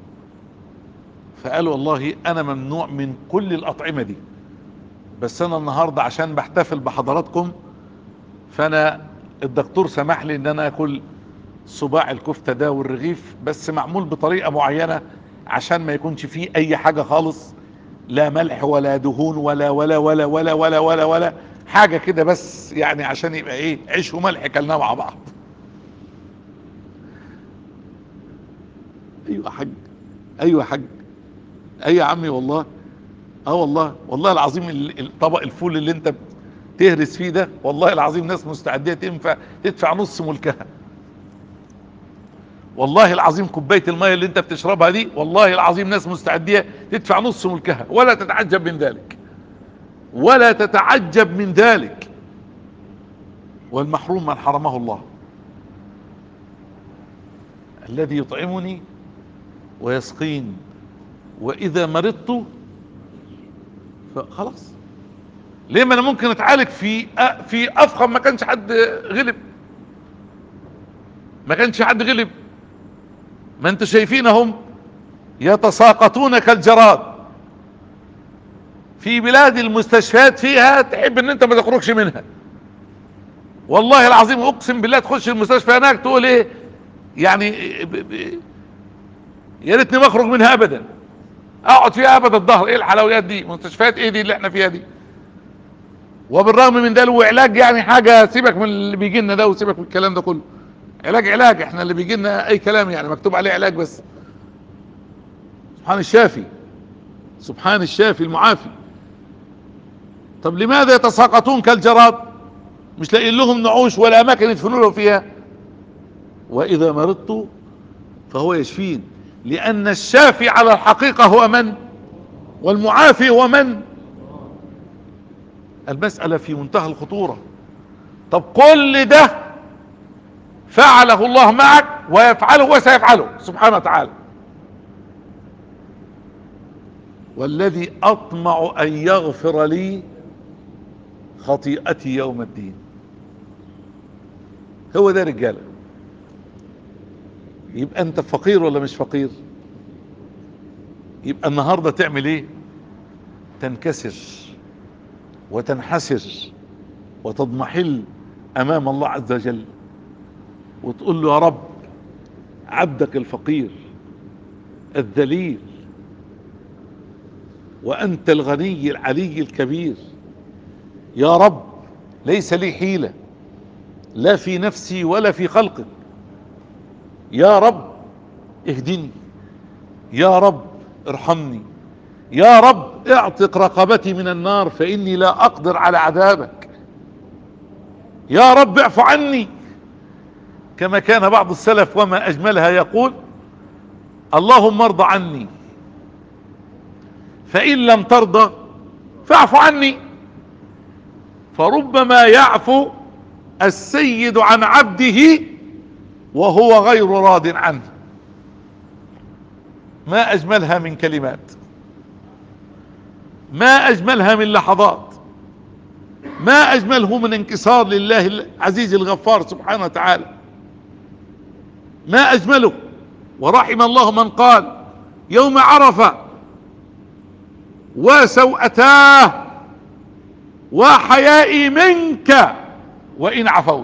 فقال والله انا ممنوع من كل الاطعمة دي بس انا النهاردة عشان بحتفل بحضراتكم فانا الدكتور سمح لي ان انا اكل صباع الكفتة ده والرغيف بس معمول بطريقة معينة عشان ما يكونش فيه اي حاجة خالص لا ملح ولا دهون ولا ولا ولا ولا ولا ولا ولا حاجة كده بس يعني عشان يبقى ايه عيش وملح كلناه مع بعض ايوه يا حاج ايوه يا حاج ايوه يا عمي والله اه والله والله العظيم الطبق الفول اللي انت تهرس فيه ده والله العظيم ناس مستعدية تنفع تدفع نص ملكها والله العظيم كوباية المية اللي انت بتشربها دي والله العظيم ناس مستعدية تدفع نص ملكها ولا تتعجب من ذلك ولا تتعجب من ذلك والمحروم من حرمه الله الذي يطعمني ويسقين واذا مرضت فخلاص ليه ما انا ممكن اتعالج في في افخم ما كانش حد غلب ما كانش حد غلب ما انتوا شايفينهم يتساقطون كالجراد في بلاد المستشفيات فيها تحب ان انت ما تخرجش منها والله العظيم اقسم بالله تخش المستشفى هناك تقول ايه يعني يا ريتني ما اخرج منها ابدا اقعد فيها ابدا الظهر ايه الحلويات دي مستشفيات ايه دي اللي احنا فيها دي وبالرغم من ده له علاج يعني حاجه سيبك من اللي بيجي لنا ده وسيبك من الكلام ده كله علاج علاج احنا اللي بيجي لنا اي كلام يعني مكتوب عليه علاج بس سبحان الشافي سبحان الشافي المعافي طب لماذا يتساقطون كالجراد مش لاقيين لهم نعوش ولا اماكن يدفنوا فيها واذا مرضت فهو يشفين لان الشافي على الحقيقة هو من والمعافي هو من المسألة في منتهى الخطورة طب كل ده فعله الله معك ويفعله وسيفعله سبحانه وتعالى والذي اطمع ان يغفر لي خطيئتي يوم الدين هو ده رجاله يبقى انت فقير ولا مش فقير يبقى النهاردة تعمل ايه تنكسر وتنحسر وتضمحل امام الله عز وجل وتقول له يا رب عبدك الفقير الذليل وانت الغني العلي الكبير يا رب ليس لي حيلة لا في نفسي ولا في خلقك يا رب اهدني يا رب ارحمني يا رب اعتق رقبتي من النار فاني لا اقدر على عذابك يا رب اعف عني كما كان بعض السلف وما اجملها يقول اللهم ارض عني فان لم ترضى فاعف عني فربما يعفو السيد عن عبده وهو غير راض عنه ما اجملها من كلمات ما اجملها من لحظات ما اجمله من انكسار لله العزيز الغفار سبحانه وتعالى ما اجمله ورحم الله من قال يوم عرف وسوءتاه وحيائي منك وان عفوت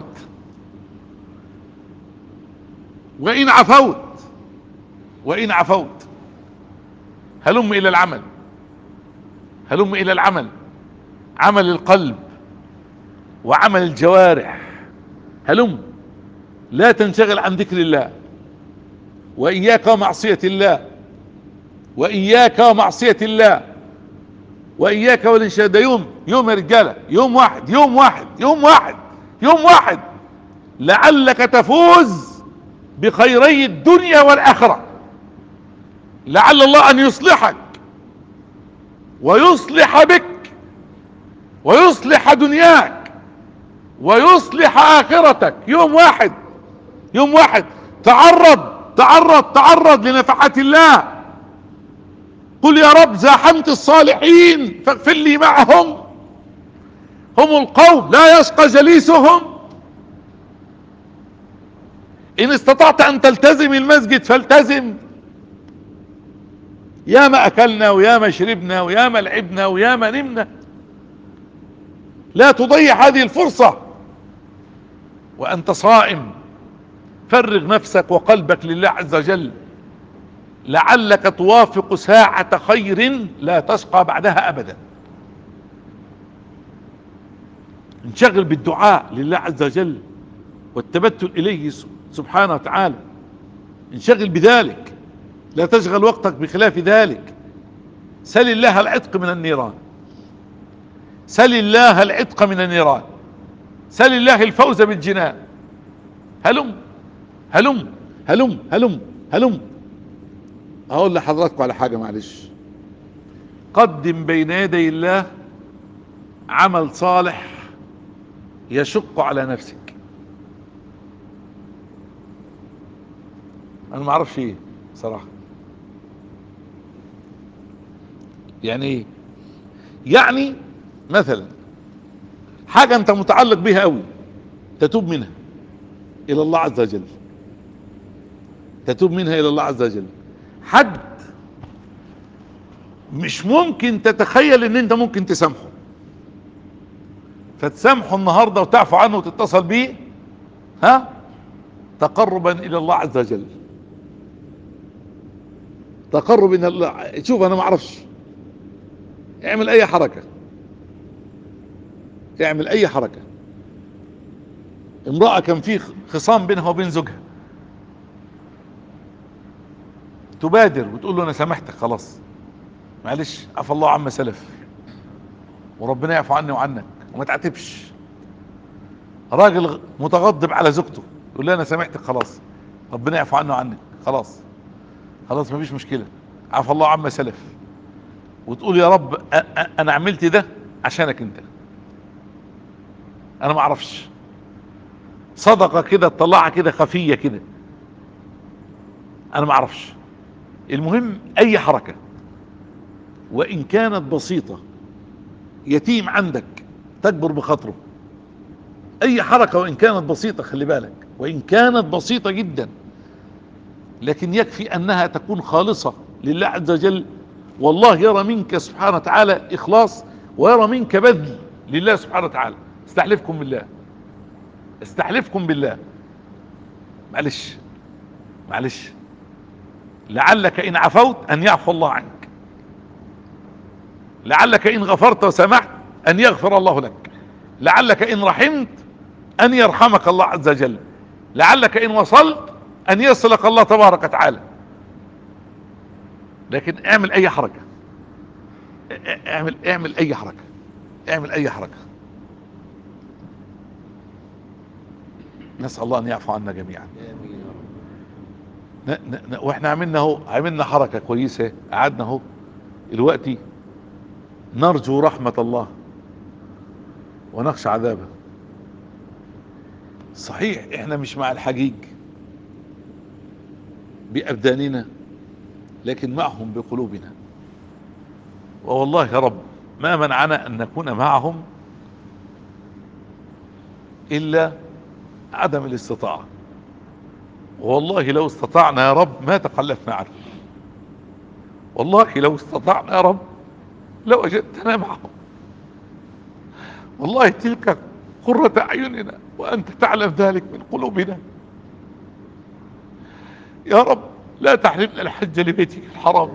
وان عفوت وان عفوت هلم الى العمل هلم الى العمل عمل القلب وعمل الجوارح هلم لا تنشغل عن ذكر الله واياك ومعصية الله واياك ومعصية الله واياك والانشاء ده يوم يوم يا رجاله يوم واحد يوم واحد يوم واحد يوم واحد لعلك تفوز بخيري الدنيا والاخره لعل الله ان يصلحك ويصلح بك ويصلح دنياك ويصلح اخرتك يوم واحد يوم واحد تعرض تعرض تعرض لنفحات الله قل يا رب زاحمت الصالحين فاغفر لي معهم هم القوم لا يشقى جليسهم ان استطعت ان تلتزم المسجد فالتزم يا ما اكلنا ويا ما شربنا ويا ما لعبنا ويا ما نمنا لا تضيع هذه الفرصة وانت صائم فرغ نفسك وقلبك لله عز وجل لعلك توافق ساعة خير لا تشقى بعدها ابدا انشغل بالدعاء لله عز وجل والتبتل اليه سبحانه وتعالى انشغل بذلك لا تشغل وقتك بخلاف ذلك سل الله العتق من النيران سل الله العتق من النيران سل الله الفوز بالجنان هلم هلم هلم هلم هلم اقول لحضراتكم على حاجة معلش قدم بين يدي الله عمل صالح يشق على نفسك انا ما اعرفش ايه صراحة يعني ايه يعني مثلا حاجة انت متعلق بها قوي تتوب منها الى الله عز وجل تتوب منها الى الله عز وجل حد مش ممكن تتخيل ان انت ممكن تسامحه فتسامحه النهاردة وتعفو عنه وتتصل بيه ها تقربا الى الله عز وجل تقرب ان الله شوف انا ما اعرفش اعمل اي حركة اعمل اي حركة امرأة كان في خصام بينها وبين زوجها تبادر وتقول له انا سامحتك خلاص معلش عفى الله عما سلف وربنا يعفو عني وعنك وما تعاتبش راجل متغضب على زوجته يقول لها انا سامحتك خلاص ربنا يعفو عني وعنك خلاص خلاص مفيش مشكلة عفى الله عما سلف وتقول يا رب أ- أ- انا عملت ده عشانك انت انا ما اعرفش صدقة كده تطلعها كده خفية كده انا ما اعرفش المهم اي حركة وان كانت بسيطة يتيم عندك تكبر بخاطره اي حركة وان كانت بسيطة خلي بالك وان كانت بسيطة جدا لكن يكفي انها تكون خالصة لله عز وجل والله يرى منك سبحانه وتعالى اخلاص ويرى منك بذل لله سبحانه وتعالى استحلفكم بالله استحلفكم بالله معلش معلش لعلك ان عفوت ان يعفو الله عنك لعلك ان غفرت وسمحت ان يغفر الله لك لعلك ان رحمت ان يرحمك الله عز وجل لعلك ان وصلت ان يصلك الله تبارك وتعالى لكن اعمل اي حركة اعمل اعمل اي حركة اعمل اي حركة نسأل الله ان يعفو عنا جميعا ن- ن- ن- واحنا عملنا اهو عملنا حركة كويسة قعدنا اهو دلوقتي نرجو رحمة الله ونخشى عذابه صحيح احنا مش مع الحجيج بأبداننا لكن معهم بقلوبنا ووالله يا رب ما منعنا ان نكون معهم الا عدم الاستطاعة والله لو استطعنا يا رب ما تخلفنا عنه والله لو استطعنا يا رب لوجدتنا معهم والله تلك قرة اعيننا وانت تعلم ذلك من قلوبنا يا رب لا تحرمنا الحج لبيتك الحرام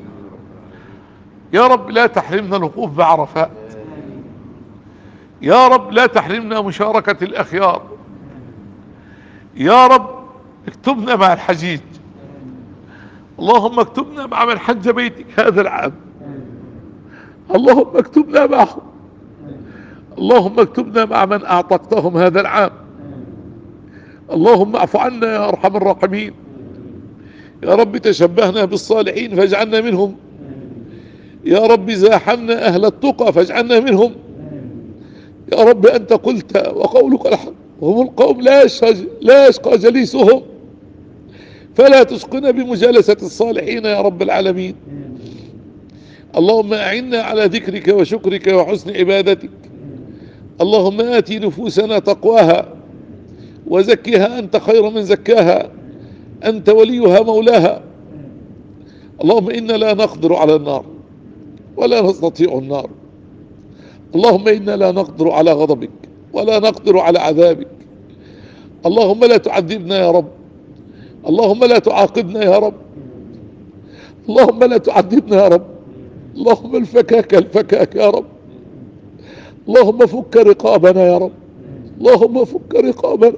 يا رب لا تحرمنا الوقوف بعرفات يا رب لا تحرمنا مشاركة الأخيار يا رب اكتبنا مع الحجيج اللهم اكتبنا مع من حج بيتك هذا العام اللهم اكتبنا معهم اللهم اكتبنا مع من اعتقتهم هذا العام اللهم اعف عنا يا ارحم الراحمين يا رب تشبهنا بالصالحين فاجعلنا منهم يا رب زاحمنا اهل التقى فاجعلنا منهم يا رب انت قلت وقولك الحق وهم القوم لا يشقى لا يشقى جليسهم فلا تشقنا بمجالسة الصالحين يا رب العالمين اللهم اعنا على ذكرك وشكرك وحسن عبادتك اللهم آت نفوسنا تقواها وزكها أنت خير من زكاها أنت وليها مولاها اللهم إنا لا نقدر على النار ولا نستطيع النار اللهم إنا لا نقدر على غضبك ولا نقدر على عذابك اللهم لا تعذبنا يا رب اللهم لا تعاقبنا يا رب اللهم لا تعذبنا يا رب اللهم الفكاك الفكاك يا رب اللهم فك رقابنا يا رب اللهم فك رقابنا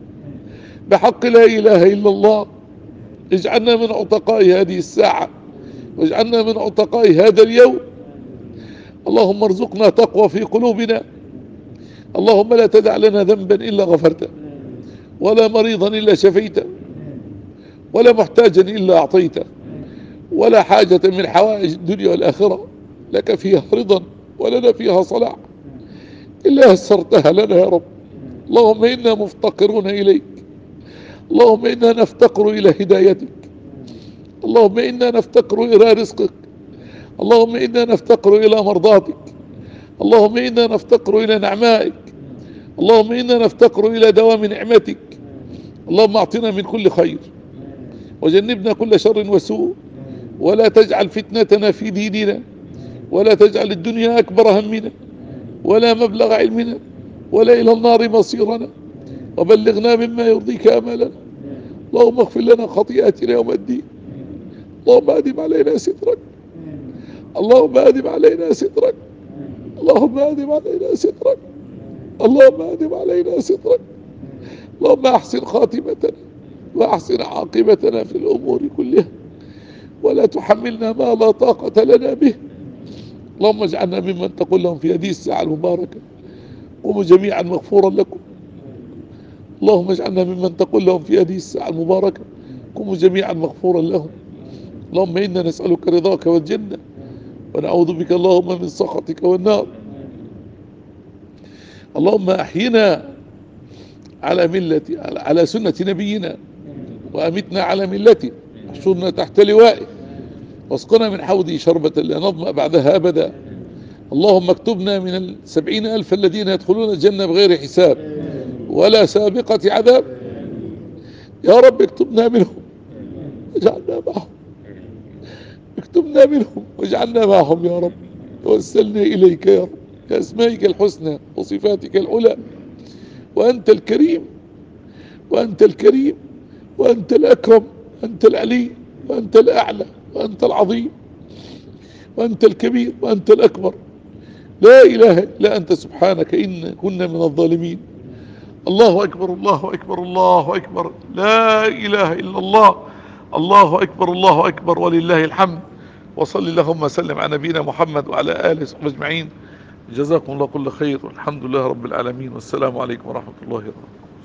بحق لا اله الا الله اجعلنا من عتقاء هذه الساعة واجعلنا من عتقاء هذا اليوم اللهم ارزقنا تقوى في قلوبنا اللهم لا تدع لنا ذنبا الا غفرته ولا مريضا الا شفيته ولا محتاجا الا اعطيته ولا حاجة من حوائج الدنيا والاخرة لك فيها رضا ولنا فيها صلاح إلا يسرتها لنا يا رب اللهم إنا مفتقرون إليك اللهم إنا نفتقر إلى هدايتك اللهم إنا نفتقر إلى رزقك اللهم إنا نفتقر إلى مرضاتك اللهم إنا نفتقر إلى نعمائك اللهم إنا نفتقر إلى دوام نعمتك اللهم أعطنا من كل خير وجنبنا كل شر وسوء ولا تجعل فتنتنا في ديننا ولا تجعل الدنيا أكبر همنا ولا مبلغ علمنا ولا إلى النار مصيرنا وبلغنا مما يرضيك أملنا اللهم اغفر لنا خطيئاتنا يوم الدين اللهم ادم علينا سترك اللهم ادم علينا سترك اللهم ادم علينا سترك اللهم ادم علينا سترك اللهم احسن خاتمتنا واحسن عاقبتنا في الامور كلها ولا تحملنا ما لا طاقة لنا به اللهم اجعلنا ممن تقول لهم في هذه الساعة المباركة قوموا جميعا مغفورا لكم اللهم اجعلنا ممن تقول لهم في هذه الساعة المباركة قوموا جميعا مغفورا لهم اللهم إنا نسألك رضاك والجنة ونعوذ بك اللهم من سخطك والنار اللهم أحينا على ملة على سنة نبينا وأمتنا على ملته احشرنا تحت لوائه واسقنا من حوضه شربة لا نظمأ بعدها أبدا اللهم اكتبنا من السبعين ألف الذين يدخلون الجنة بغير حساب ولا سابقة عذاب يا رب اكتبنا منهم واجعلنا معهم اكتبنا منهم واجعلنا معهم يا رب توسلنا إليك يا رب بأسمائك الحسنى وصفاتك العلى وأنت الكريم وأنت الكريم وأنت الأكرم وأنت العلي وأنت الأعلى وأنت العظيم وأنت الكبير وأنت الأكبر لا إله إلا أنت سبحانك إن كنا من الظالمين الله أكبر الله أكبر الله أكبر لا إله إلا الله الله أكبر الله أكبر ولله الحمد وصل اللهم وسلم على نبينا محمد وعلى آله وصحبه أجمعين جزاكم الله كل خير والحمد لله رب العالمين والسلام عليكم ورحمة الله وبركاته